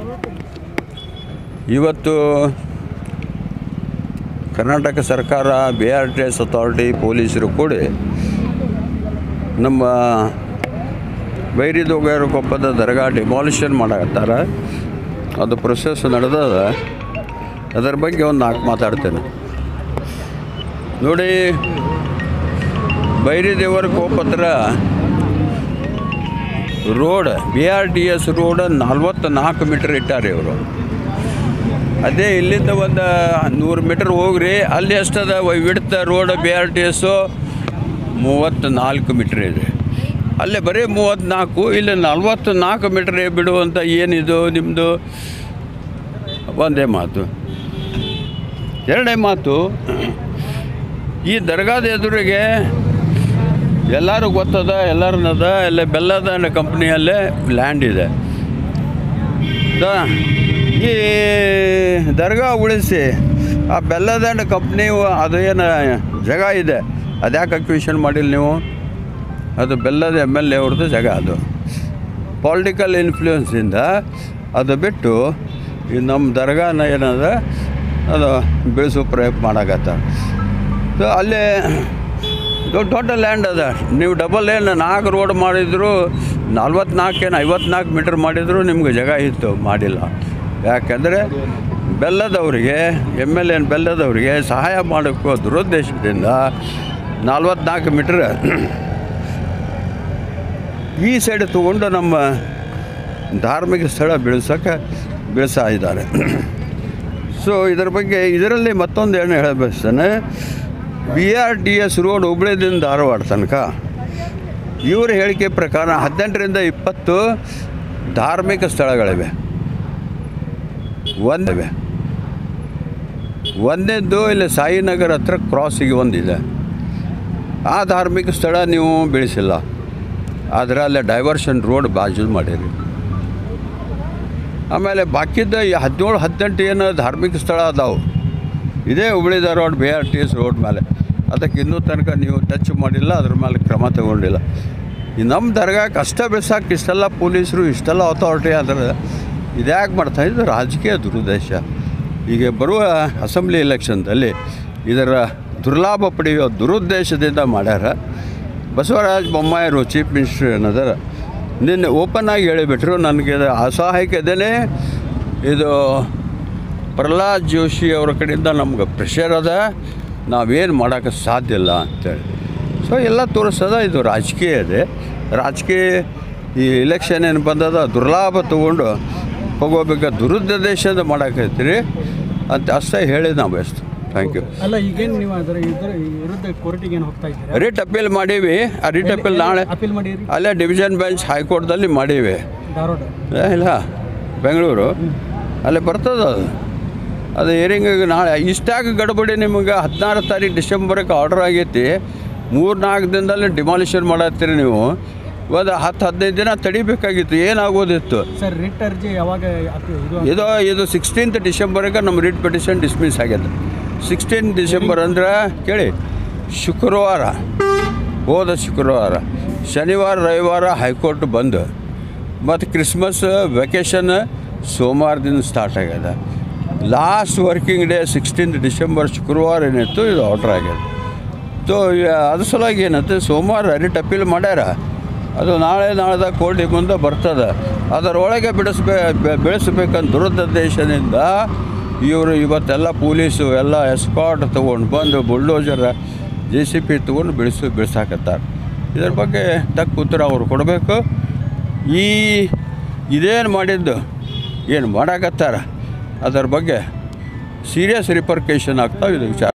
ಇವತ್ತು ಕರ್ನಾಟಕ ಸರ್ಕಾರ B R T S authority ಪೊಲೀಸರು ಕೂಡಿ ನಮ್ಮ ಬೈರಿದೋಗರ ಕೊಪ್ಪದ ದರ್ಗಾ ಡಿಮಾಲಿಷನ್ ಮಾಡಕತ್ತಾರ ಅದು ಪ್ರೊಸೆಸ್ ನಡೆದದ ಅದರ ಬಗ್ಗೆ ಒಂದು ನಾಲ್ಕು ಮಾತಾಡ್ತೇನೆ ನೋಡಿ ಬೈರಿದೇವರ ಕೋಪತ್ರ road B R T S road ನಲ್ವತ್ತು ನಾಲ್ಕು ಮೀಟ್ರ್ ಇಟ್ಟಾರೆ ಇವರು ಅದೇ ಇಲ್ಲಿಂದ ಒಂದು ನೂರು ಮೀಟ್ರ್ ಹೋಗ್ರಿ ಅಲ್ಲಿ ಎಷ್ಟದ width road B R T S ಮೂವತ್ತು ನಾಲ್ಕು ಮೀಟ್ರ್ ಇದೆ ಅಲ್ಲೇ ಬರೀ ಮೂವತ್ತ್ನಾಲ್ಕು ಇಲ್ಲಿ ನಲ್ವತ್ತು ನಾಲ್ಕು ಮೀಟ್ರ್ ಬಿಡುವಂಥ ಏನಿದು ನಿಮ್ಮದು ಒಂದೇ ಮಾತು ಎರಡನೇ ಮಾತು ಈ ದರ್ಗಾದ ಎದುರಿಗೆ ಎಲ್ಲರೂ ಗೊತ್ತದ ಎಲ್ಲರನ್ನದ ಅಲ್ಲೇ ಬೆಲ್ಲದ ಕಂಪ್ನಿಯಲ್ಲೇ ಲ್ಯಾಂಡ್ ಇದೆ ದ- ಈ ದರ್ಗಾ ಉಳಿಸಿ ಆ ಬೆಲ್ಲದ ಕಂಪ್ನಿ ಅದು ಏನು ಜಾಗ ಇದೆ ಅದ್ಯಾಕೆ ಅಕ್ವಿಷನ್ ಮಾಡಿಲ್ಲ ನೀವು ಅದು ಬೆಲ್ಲದ ಎಮ್ ಎಲ್ ಎ ಅವ್ರದ್ದು ಜಾಗ ಅದು ಪೊಲಿಟಿಕಲ್ ಇನ್ಫ್ಲೂಯೆನ್ಸಿಂದ ಅದು ಬಿಟ್ಟು ಈ ನಮ್ಮ ದರ್ಗಾನ ಏನದ ಅದು ಬೆಳೆಸೋ ಪ್ರಯತ್ನ ಮಾಡಾಕತ್ತ ಸೊ ಅಲ್ಲೇ ದೊಡ್ಡ ದೊಡ್ಡ ಲ್ಯಾಂಡ್ ಅದ ನೀವು ಡಬಲ್ ಏನು ನಾಲ್ಕು ರೋಡ್ ಮಾಡಿದ್ರು ನಲ್ವತ್ನಾಲ್ಕೇನು ಐವತ್ನಾಲ್ಕು ಮೀಟ್ರ್ ಮಾಡಿದ್ರು ನಿಮ್ಗೆ ಜಾಗ ಇತ್ತು ಮಾಡಿಲ್ಲ ಯಾಕೆಂದರೆ ಬೆಲ್ಲದವರಿಗೆ ಎಮ್ ಎಲ್ ಎನ್ ಬೆಲ್ಲದವರಿಗೆ ಸಹಾಯ ಮಾಡೋಕ್ಕೋ ದುರುದ್ದೇಶದಿಂದ ನಲ್ವತ್ನಾಲ್ಕು ಮೀಟ್ರ್ ಈ ಸೈಡ್ ತಗೊಂಡು ನಮ್ಮ ಧಾರ್ಮಿಕ ಸ್ಥಳ ಬೆಳೆಸೋಕೆ ಬೆಳೆಸ್ತಾ ಇದ್ದಾರೆ ಸೊ ಇದರ ಬಗ್ಗೆ ಇದರಲ್ಲಿ ಮತ್ತೊಂದು ಏನು ಹೇಳಬಯಸ್ತೇನೆ B R T S road ಹುಬ್ಳಿದಿಂದ ಧಾರವಾಡ ತನಕ ಇವರ ಹೇಳಿಕೆ ಪ್ರಕಾರ ಹದಿನೆಂಟರಿಂದ ಇಪ್ಪತ್ತು ಧಾರ್ಮಿಕ ಸ್ಥಳಗಳಿವೆ ಒಂದಿವೆ ಒಂದನೇದ್ದು ಇಲ್ಲಿ ಸಾಯಿನಗರ ಹತ್ರ ಕ್ರಾಸಿಗೆ ಒಂದಿದೆ ಆ ಧಾರ್ಮಿಕ ಸ್ಥಳ ನೀವು ಬೆಳೆಸಿಲ್ಲ ಆದರೆ ಅಲ್ಲೇ ಡೈವರ್ಷನ್ ರೋಡ್ ಬಾಜು ಮಾಡಿರಿ ಆಮೇಲೆ ಬಾಕಿದ್ದ ಈ ಹದಿನೇಳು ಹದಿನೆಂಟು ಏನು ಧಾರ್ಮಿಕ ಸ್ಥಳ ಅದಾವು ಇದೇ Hubli Dharwad B R T S road ಮೇಲೆ ಅದಕ್ಕೆ ಇನ್ನೂ ತನಕ ನೀವು ಟಚ್ ಮಾಡಿಲ್ಲ ಅದ್ರ ಮೇಲೆ ಕ್ರಮ ತಗೊಂಡಿಲ್ಲ ಈ ನಮ್ಮ ದರ್ಗಾಕ್ಕೆ ಅಷ್ಟೇ ಬೆಳ್ಸಕ್ಕೆ ಇಷ್ಟೆಲ್ಲ ಪೊಲೀಸರು ಇಷ್ಟೆಲ್ಲ ಅಥಾರಿಟಿ ಅಂದ್ರೆ ಇದ್ಯಾಕೆ ಮಾಡ್ತಾ ಇದು ರಾಜಕೀಯ ದುರುದ್ದೇಶ ಈಗ ಬರುವ ಅಸೆಂಬ್ಲಿ ಎಲೆಕ್ಷನ್ದಲ್ಲಿ ಇದರ ದುರ್ಲಾಭ ಪಡೆಯುವ ದುರುದ್ದೇಶದಿಂದ ಮಾಡ್ಯಾರ ಬಸವರಾಜ ಬೊಮ್ಮಾಯರು ಚೀಫ್ ಮಿನಿಸ್ಟರ್ ಏನದಾರ ನಿನ್ನೆ ಓಪನ್ ಆಗಿ ಹೇಳಿಬಿಟ್ರು ನನಗೆ ಇದು ಅಸಹಾಯಕದೇ ಇದು ಪ್ರಹ್ಲಾದ್ ಜೋಶಿ ಅವರ ಕಡೆಯಿಂದ ನಮ್ಗೆ ಪ್ರೆಷರ್ ಅದ ನಾವೇನು ಮಾಡೋಕ್ಕೆ ಸಾಧ್ಯ ಇಲ್ಲ ಅಂತೇಳಿ ಸೊ ಎಲ್ಲ ತೋರಿಸ್ತದ ಇದು ರಾಜಕೀಯ ಇದೆ ರಾಜಕೀಯ ಈ ಇಲೆಕ್ಷನ್ ಏನು ಬಂದದ ದುರ್ಲಾಭ ತಗೊಂಡು ಹೋಗೋಬೇಕಾ ದುರುದ್ದೇಶದ ಮಾಡಾಕೈತ್ರಿ ಅಂತ ಅಷ್ಟೇ ಹೇಳಿ ನಾವು ಬೆಸ್ಟ್ ಥ್ಯಾಂಕ್ ಯು ಅಲ್ಲ ಈಗೇನು ನೀವು ಅದರ ಇದರ ವಿರುದ್ಧ ಕೋರ್ಟಿಗೆ ಏನು ಹೋಗ್ತಾ ಇದ್ದೀರಾ ರಿಟ್ ಅಪೀಲ್ ಮಾಡೀವಿ ಆ ರಿಟ್ ಅಪೀಲ್ ನಾಳೆ ಅಪೀಲ್ ಮಾಡಿರಿ ಅಲ್ಲೇ ಡಿವಿಷನ್ ಬೆಂಚ್ ಹೈಕೋರ್ಟ್ದಲ್ಲಿ ಮಾಡೀವಿ ಧಾರವಾಡ ಏ, ಇಲ್ಲ ಬೆಂಗಳೂರು ಅಲ್ಲಿ ಬರ್ತದೆ ಅದು ಅದು ಹಿಯರಿಂಗ್ ನಾಳೆ ಇಷ್ಟಾಗ ಗಡಬಡಿ ನಿಮಗೆ ಹದಿನಾರು ತಾರೀಕು ಡಿಸೆಂಬರ್ಗೆ ಆರ್ಡರ್ ಆಗೈತಿ ಮೂರು ನಾಲ್ಕು ದಿನದಲ್ಲಿ ಡಿಮಾಲಿಷನ್ ಮಾಡತ್ತೀರಿ ನೀವು ಒಂದು ಹತ್ತು ಹದಿನೈದು ದಿನ ತಡಿಬೇಕಾಗಿತ್ತು ಏನಾಗೋದಿತ್ತು ಸರ್ ರಿಟ್ ಅರ್ಜಿ ಯಾವಾಗ ಅಪೀಲ್ ಇದು ಇದು ಇದು ಸಿಕ್ಸ್ಟೀನ್ತ್ ಡಿಸೆಂಬರ್ಗೆ ನಮ್ಮ ರಿಟ್ ಪಿಟಿಷನ್ ಡಿಸ್ಮಿಸ್ ಆಗ್ಯದ ಸಿಕ್ಸ್ಟೀನ್ ಡಿಸೆಂಬರ್ ಅಂದ್ರೆ ಕೇಳಿ ಶುಕ್ರವಾರ ಹೋದ ಶುಕ್ರವಾರ ಶನಿವಾರ ರವಿವಾರ ಹೈಕೋರ್ಟ್ ಬಂದು ಮತ್ತು ಕ್ರಿಸ್ಮಸ್ ವೆಕೇಷನ್ ಸೋಮವಾರದಿಂದ ಸ್ಟಾರ್ಟ್ ಆಗ್ಯದ last working day sixteenth December ಶುಕ್ರವಾರ ಏನಿತ್ತು ಇದು ಆರ್ಡ್ರ್ ಆಗ್ಯದ ಸೊ ಅದ್ರ ಸಲುವಾಗಿ ಏನಂತೆ ಸೋಮವಾರ ರಿಟ್ ಅಪೀಲ್ ಮಾಡ್ಯಾರ ಅದು ನಾಳೆ ನಾಳೆದ ಕೋರ್ಟಿಗೆ ಮುಂದೆ ಬರ್ತದೆ ಅದರೊಳಗೆ ಬಿಡಿಸ್ಬೇ ಬೆ- ಬೆಳೆಸ್ಬೇಕಂತ ದುರುದ್ದೇಶದಿಂದ ಇವರು ಇವತ್ತೆಲ್ಲ ಪೊಲೀಸು ಎಲ್ಲ ಎಸ್ಕಾಟ್ ತೊಗೊಂಡು ಬಂದು ಬುಲ್ಡೋಜರ್ ಜೆ ಸಿ ಪಿ ತೊಗೊಂಡು ಬಿಡಿಸು ಬಿಡಿಸಾಕತ್ತಾರೆ ಇದ್ರ ಬಗ್ಗೆ ತಕ್ಕ ಉತ್ತರ ಅವ್ರು ಕೊಡಬೇಕು ಈ ಇದೇನು ಮಾಡಿದ್ದು ಏನು ಮಾಡಾಕತ್ತಾರ ಅದರ ಬಗ್ಗೆ ಸೀರಿಯಸ್ ರಿಪರ್ಕೇಷನ್ ಆಗ್ತಾವೆ ಇದು ವಿಚಾರ